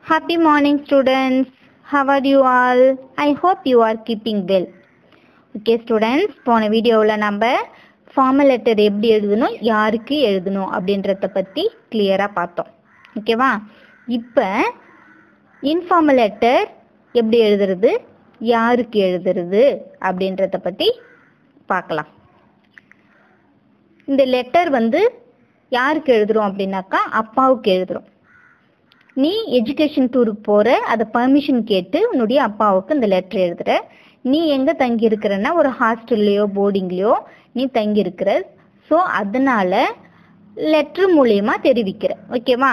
Happy morning, students. How are you all? I hope you are keeping well. Okay students போன வீடியோவில் நம்ம formal letter எப்படி எழுதணும் யாருக்கு எழுதணும் அப்படின்றத பற்றி கிளியராக பார்த்தோம் ஓகேவா இப்போ இன்ஃபார்மல் லெட்டர் எப்படி எழுதுறது யாருக்கு எழுதுறது அப்படின்றத பற்றி பார்க்கலாம் இந்த லெட்டர் வந்து யாருக்கு எழுதுறோம் அப்படின்னாக்கா அப்பாவுக்கு எழுதுறோம் நீ எஜுகேஷன் டூருக்கு போகிற அதை பர்மிஷன் கேட்டு உன்னுடைய அப்பாவுக்கு இந்த லெட்டர் எழுதுற நீ எங்கே தங்கி இருக்கிறன்னா ஒரு ஹாஸ்டல்லையோ போர்டிங்லேயோ நீ தங்கி இருக்கிற ஸோ அதனால லெட்ரு மூலியமா தெரிவிக்கிற ஓகேவா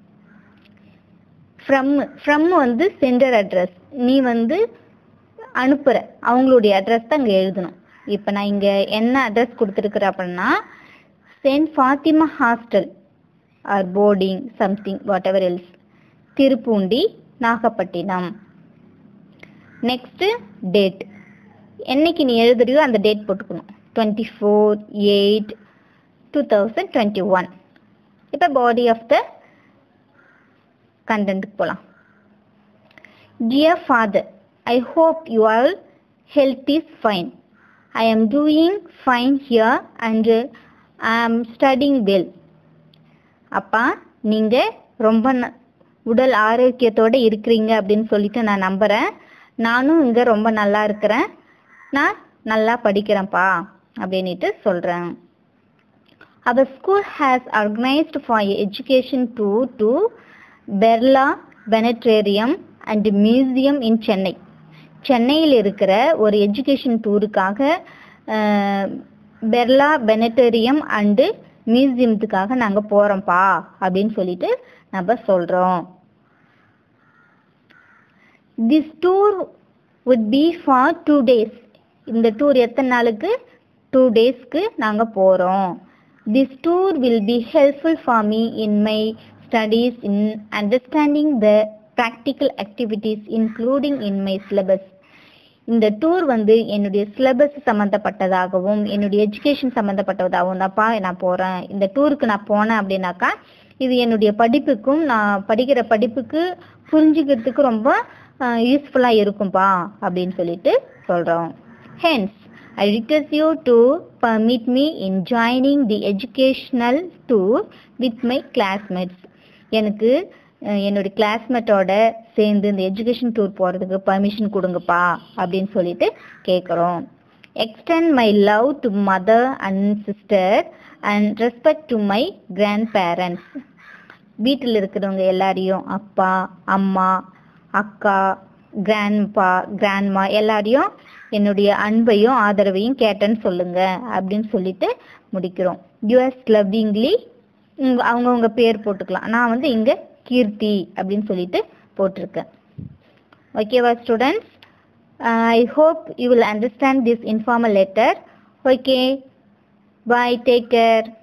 ஃப்ரம் ஃப்ரம் வந்து சென்டர் அட்ரஸ் நீ வந்து அனுப்புகிற அவங்களுடைய அட்ரஸ் தான் இங்கே எழுதணும் இப்போ நான் இங்கே என்ன அட்ரஸ் கொடுத்துருக்குறேன் அப்படின்னா saint Fatima hostel or boarding something whatever else Thirupoondi Nagapattinam next date என்னைக்கு நீ எழுதுறியோ அந்த டேட் போட்டுக்கணும் twenty four eight two thousand twenty one இப்போ பாடி ஆஃப் த கண்டென்ட்டுக்கு போகலாம் dear father I hope you all health is fine I am doing fine here and I am studying well அப்பா நீங்கள் ரொம்ப ந- உடல் ஆரோக்கியத்தோடு இருக்கிறீங்க அப்படின்னு சொல்லிட்டு நான் நம்புகிறேன் நானும் இங்கே ரொம்ப நல்லா இருக்கிறேன் நான் நல்லா படிக்கிறேன்ப்பா அப்படின்ட்டு சொல்கிறேன் our school has organized for a education tour to Birla planetarium and museum in Chennai சென்னையில் இருக்கிற ஒரு எஜுகேஷன் டூருக்காக பெர்லா பெனட்டேரியம் அண்டு மியூசியத்துக்காக நாங்கள் போகிறோம்ப்பா அப்படின்னு சொல்லிட்டு நம்ம சொல்கிறோம் this tour would be for two days இந்த டூர் எத்தனை நாளுக்கு டூ டேஸ்க்கு நாங்கள் போகிறோம் this tour will be helpful for me in my studies in understanding the practical activities including in my syllabus இந்த டூர் வந்து என்னுடைய சிலபஸ் சம்மந்தப்பட்டதாகவும் என்னுடைய எஜுகேஷன் சம்மந்தப்பட்டதாகவும் தான்ப்பா நான் போகிறேன் இந்த டூருக்கு நான் போனேன் அப்படின்னாக்கா இது என்னுடைய படிப்புக்கும் நான் படிக்கிற படிப்புக்கு புரிஞ்சுக்கிறதுக்கு ரொம்ப யூஸ்ஃபுல்லாக இருக்கும்பா அப்படின்னு சொல்லிட்டு சொல்கிறோம் hence I request you to permit me in joining the educational tour with my classmates எனக்கு அஹ், என்னுடைய கிளாஸ்மேட்டோட சேர்ந்து இந்த எஜுகேஷன் டூர் போகிறதுக்கு பர்மிஷன் கொடுங்கப்பா அப்படின்னு சொல்லிட்டு கேட்குறோம் extend my love to mother and sister and respect to my grandparents வீட்டில் இருக்கிறவங்க எல்லாரையும் அப்பா அம்மா அக்கா கிராண்ட்பா கிராண்ட்மா எல்லாரையும் என்னுடைய அன்பையும் ஆதரவையும் கேட்டேன்னு சொல்லுங்க அப்படின்னு சொல்லிட்டு முடிக்கிறோம் யுஎஸ் லவ்விங்லி அவங்கவுங்க பேர் போட்டுக்கலாம் நான் வந்து இங்கே கீர்த்தி அப்படின்னு சொல்லிட்டு போட்டிருக்கேன் ஓகேவா students I hope you will understand this informal letter okay bye take care